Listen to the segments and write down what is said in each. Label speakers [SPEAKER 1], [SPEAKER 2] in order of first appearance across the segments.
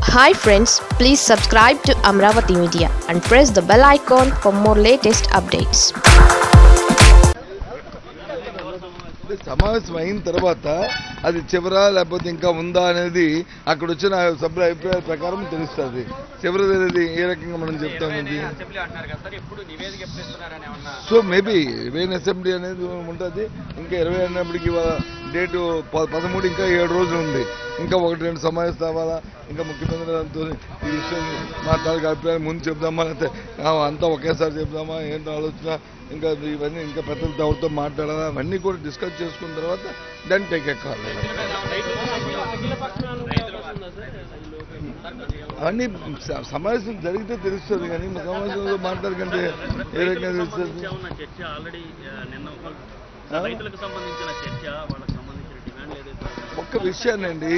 [SPEAKER 1] Hi friends please subscribe to Amaravati media and press the bell icon for more latest updates
[SPEAKER 2] అంటే సమావేశం అయిన తర్వాత అది చివరా లేకపోతే ఇంకా ఉందా అనేది అక్కడ వచ్చిన సభ్యుల అభిప్రాయాల ప్రకారం తెలుస్తుంది చివరిది అనేది ఏ రకంగా మనం చెప్తాం ఇది
[SPEAKER 3] అసెంబ్లీ అంటున్నారు కదా సార్ ఎప్పుడు నివేదిక ఎప్పుడు ఇస్తున్నారని ఏమన్నా
[SPEAKER 2] సో మేబీ ఇరవై అసెంబ్లీ అనేది ఉంటుంది ఇంకా ఇరవై అన్నప్పటికీ ఇవాళ డేటు ప- పదమూడు ఇంకా ఏడు రోజులు ఉంది ఇంకా ఒకటి రెండు సమావేశాలు అవ్వాలా ఇంకా ముఖ్యమంత్రి గారితో ఈ విషయం మాట్లాడే అభిప్రాయం ముందు చెప్దామా లేకపోతే ఆ, అంతా ఒకేసారి చెప్దామా ఏంటో ఆలోచన ఇంకా ఇవన్నీ ఇంకా పెద్దలతో ఎవరితో మాట్లాడాలా అవన్నీ కూడా డిస్కస్ చేసుకున్న తర్వాత దెన్ టేక్ ఎక్కాలి అవన్నీ స- సమావేశం జరిగితే తెలుస్తుంది కానీ మా సమావేశంలో మాట్లాడకంటే ఏ రకంగా తెలుస్తుంది
[SPEAKER 3] ఉన్న చర్చ ఆల్రెడీ నిన్న ఒక-
[SPEAKER 2] ఆ?
[SPEAKER 3] రైతులకు సంబంధించిన చర్చ వాళ్ళకి సంబంధించిన డిమాండ్ ఏదైతే ఉందో,
[SPEAKER 2] ఒక్క విషయాన్నండి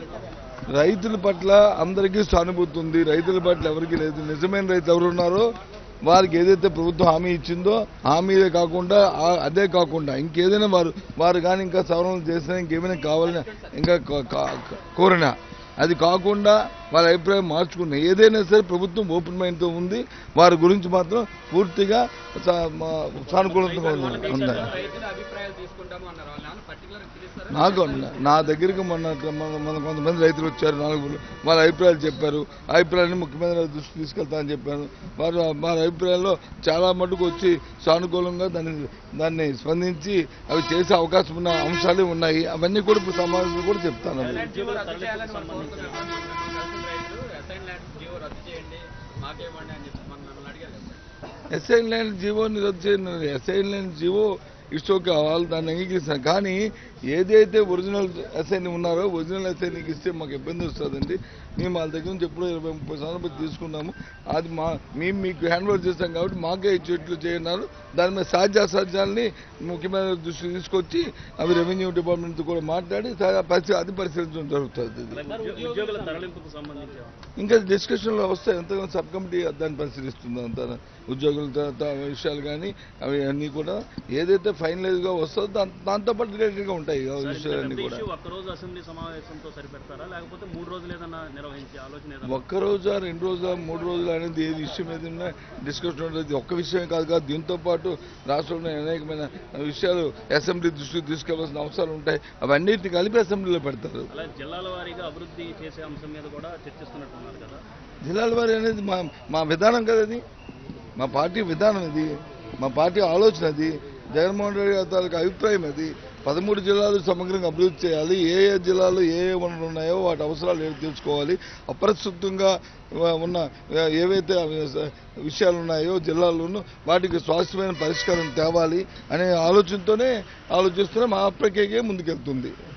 [SPEAKER 2] రైతుల పట్ల అందరికీ సానుభూతి ఉంది రైతుల పట్ల ఎవరికి లేదు నిజమైన రైతు ఎవరు ఉన్నారో వారికి ఏదైతే ప్రభుత్వం హామీ ఇచ్చిందో హామీదే కాకుండా ఆ- అదే కాకుండా ఇంకేదైనా వారు వారు కానీ ఇంకా సవరణలు చేసినా ఇంకేమైనా కావాలని ఇంకా కా- కా- కోరినా అది కాకుండా వాళ్ళ అభిప్రాయం మార్చుకున్న ఏదైనా సరే ప్రభుత్వం ఓపెన్ మైండ్తో ఉంది వారి గురించి మాత్రం పూర్తిగా సా- మా- సానుకూలంగా ఉంది ఉంది
[SPEAKER 3] రైతుల అభిప్రాయాలు తీసుకుంటాము అన్నారు వాళ్ళు ఏమన్నా పర్టికులర్ పిలుస్తారా
[SPEAKER 2] నాకు నా దగ్గరికి మొన్న మన మన కొంతమంది రైతులు వచ్చారు నాలుగు వాళ్ళ అభిప్రాయాలు చెప్పారు ఆ అభిప్రాయాన్ని ముఖ్యమంత్రి గారి దృష్టికి తీసుకెళ్తామని చెప్పాను వారు వారి అభిప్రాయాల్లో చాలా మటుకు వచ్చి సానుకూలంగా దాన్ని దాన్ని స్పందించి అవి చేసే అవకాశం ఉన్న అంశాలు ఉన్నాయి అవన్నీ కూడా ఇప్పుడు సమావేశంలో కూడా చెప్తాను అవి.
[SPEAKER 3] జీవో రద్దు చేయాలని వాళ్ళు కోరుతున్నారు సార్. మొన్న కలిసిన రైతులు అసైన్ ల్యాండ్ జీవో రద్దు చేయండి మాకేమండి అని చెప్పి మన నన్ను అడిగారు కదా సార్.
[SPEAKER 2] ఎస్ఐన్ ల్యాండ్ జీవోని రద్దు చేయండి ఎస్ఐన్ ల్యాండ్ జీవో ఇష్టం కావాలి దాన్ని అంగీకరిస్తాను కానీ ఏదైతే ఒరిజినల్ ఎస్ఐని ఉన్నారో ఒరిజినల్ ఎస్ఐనికి ఇస్తే మాకు ఇబ్బంది వస్తుందండి మేము వాళ్ళ దగ్గర నుంచి ఎప్పుడో ఇరవై ముప్పై సంవత్సరాలు తీసుకున్నాము అది మా మేము మీకు హ్యాండ్ ఓవర్ చేస్తాం కాబట్టి మాకే ఇచ్చేట్లు చేయన్నారు దాని మీద సాధ్య అసాధ్యాలని ముఖ్యమైన దృష్టికి తీసుకొచ్చి అవి రెవెన్యూ డిపార్ట్మెంట్తో కూడా మాట్లాడి సా- పరిస్థితి అది పరిశీలించడం జరుగుతుంది ఇది.
[SPEAKER 3] ఉద్యో- ఉద్యోగుల తరలింపుకు సంబంధించి
[SPEAKER 2] ఇంకా డిస్కషన్లో వస్తాయి ఎంతగానో సబ్ కమిటీ దాన్ని పరిశీలిస్తుంది అంతా ఉద్యోగుల తర్వాత విషయాలు కానీ అవి అన్నీ కూడా ఏదైతే ఫైనలైజ్గా వస్తుందో దాని దాంతోపాటు రిలేటెడ్గా ఉంటాయి ఆ విషయాలన్నీ కూడా
[SPEAKER 3] ఒక్కరోజు అసెంబ్లీ సమావేశంతో సరిపెడతారా లేకపోతే మూడు రోజులు ఏదన్నా నిర్వహించే ఆలోచన ఏదన్నా
[SPEAKER 2] ఒక్క రోజా రెండు రోజుల మూడు రోజులు అనేది ఏది ఇష్యూ మీద ఉన్నా డిస్కషన్ ఉంటుంది ఒక్క విషయమే కాదు కాదు దీంతో పాటు రాష్ట్రంలో అనేకమైన విషయాలు అసెంబ్లీ దృష్టికి తీసుకెళ్లాల్సిన అవసరాలు ఉంటాయి అవన్నిటిని కలిపి అసెంబ్లీలో పెడతారు
[SPEAKER 3] అలా జిల్లాల వారీగా అభివృద్ధి చేసే అంశం మీద కూడా చర్చిస్తున్నట్టున్నారు కదా
[SPEAKER 2] జిల్లాల వారి అనేది మా మా విధానం కదా అది మా పార్టీ విధానం ఇది మా పార్టీ ఆలోచన అది జగన్మోహన్ రెడ్డి గారి తాలూకు అభిప్రాయం అది పదమూడు జిల్లాలు సమగ్రంగా అభివృద్ధి చేయాలి ఏ ఏ జిల్లాలో ఏ ఏ వనరులు ఉన్నాయో వాటి అవసరాలు ఏవి తెలుసుకోవాలి అప్రస్తుతంగా ఉన్న ఏవైతే విషయాలు ఉన్నాయో జిల్లాల్లోనూ వాటికి స్వాస్థ్యమైన పరిష్కారం తేవాలి అనే ఆలోచనతోనే ఆలోచిస్తూనే మా ప్రక్రియకే ముందుకెళ్తుంది